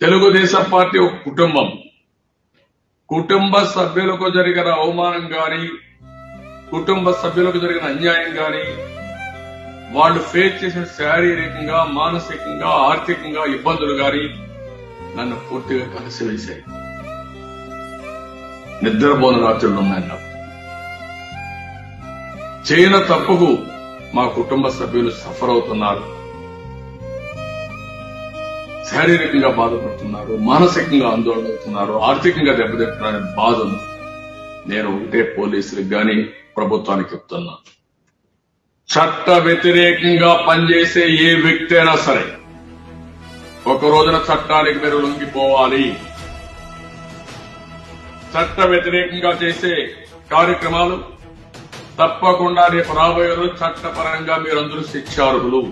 Telugu Desam party ఒక కుటుంబం కుటుంబ సభ్యులకు జరిగిన అవమానం గాని కుటుంబ సభ్యులకు జరిగిన అన్యాయం గాని వాళ్ళు ఫేస్ చేసిన శారీరకంగా మానసికంగా ఆర్థికంగా ఇబ్బందులు గాని నన్ను పూర్తిగా కలిసివేశాయి నిద్రపోని రాత్రులు ఉన్నాయి నాకు చేయన తప్పుకు మా కుటుంబ సభ్యులు సఫర్ అవుతున్నారు శారీరకంగా బాధపడుతున్నారు మానసికంగా ఆందోళన అవుతున్నారు ఆర్థికంగా దెబ్బతింటున్నారనే బాధ ఉంది నేను ఒకటే పోలీసులకు గాని ప్రభుత్వానికి చెప్తున్నా చట్ట వ్యతిరేకంగా పనిచేసే ఏ వ్యక్తి అయినా సరే ఒక రోజున చట్టానికి మీరు లొంగిపోవాలి చట్ట వ్యతిరేకంగా చేసే కార్యక్రమాలు తప్పకుండా రేపు రాబోయే రోజు చట్టపరంగా మీరందరూ శిక్షార్హులు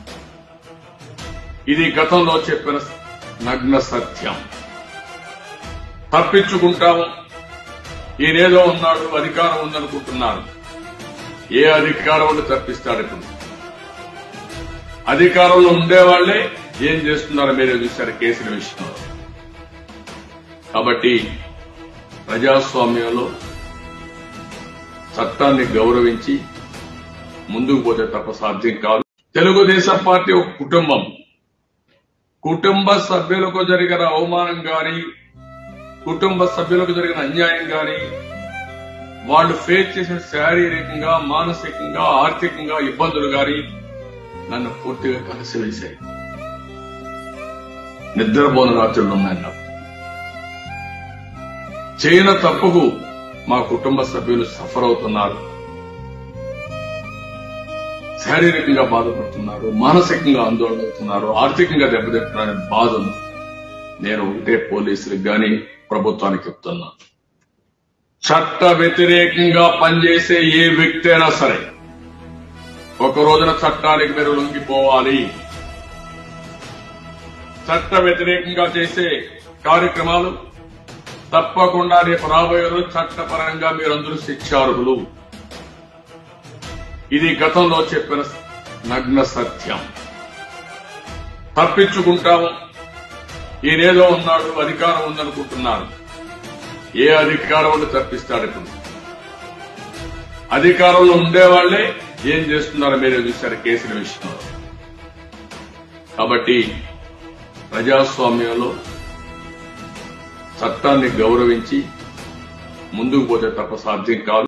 ఇది గతంలో చెప్పిన నగ్న సత్యం తప్పించుకుంటాము ఈయనేదో ఉన్నాడు అధికారం ఉందనుకుంటున్నారు ఏ అధికారం ఉండి తప్పిస్తాడు ఇప్పుడు అధికారంలో ఉండేవాళ్లే ఏం చేస్తున్నారో మీరే చూశారు కేసుల విషయంలో కాబట్టి ప్రజాస్వామ్యంలో చట్టాన్ని గౌరవించి ముందుకు పోతే తప్ప సాధ్యం కాదు తెలుగుదేశం పార్టీ ఒక కుటుంబం కుటుంబ సభ్యులకు జరిగిన అవమానం గాని కుటుంబ సభ్యులకు జరిగిన అన్యాయం గాని వాళ్ళు ఫేస్ చేసిన శారీరకంగా మానసికంగా ఆర్థికంగా ఇబ్బందులు గాని నన్ను పూర్తిగా కలిసివేశాయి నిద్రపోని రాత్రులు ఉన్నాయి నాకు చేయన తప్పుకు మా కుటుంబ సభ్యులు సఫర్ అవుతున్నారు శారీరకంగా బాధపడుతున్నారు మానసికంగా ఆందోళన అవుతున్నారు ఆర్థికంగా దెబ్బతింటున్నారనే బాధ ఉంది నేను ఒకటే పోలీసులకు గాని ప్రభుత్వానికి చెప్తున్నా చట్ట వ్యతిరేకంగా పనిచేసే ఏ వ్యక్తి అయినా సరే ఒక రోజున చట్టానికి మీరు లొంగిపోవాలి చట్ట వ్యతిరేకంగా చేసే కార్యక్రమాలు తప్పకుండా రేపు రాబోయే రోజు చట్టపరంగా మీరందరూ శిక్షార్హులు ఇది గతంలో చెప్పిన నగ్న సత్యం తప్పించుకుంటాము ఈయనేదో ఉన్నాడు అధికారం ఉందనుకుంటున్నారు ఏ అధికారం ఉండి తప్పిస్తాడు ఇప్పుడు అధికారంలో ఉండేవాళ్లే ఏం చేస్తున్నారో మీరే చూశారు కేసుల విషయంలో కాబట్టి ప్రజాస్వామ్యంలో చట్టాన్ని గౌరవించి ముందుకు పోతే తప్ప సాధ్యం కాదు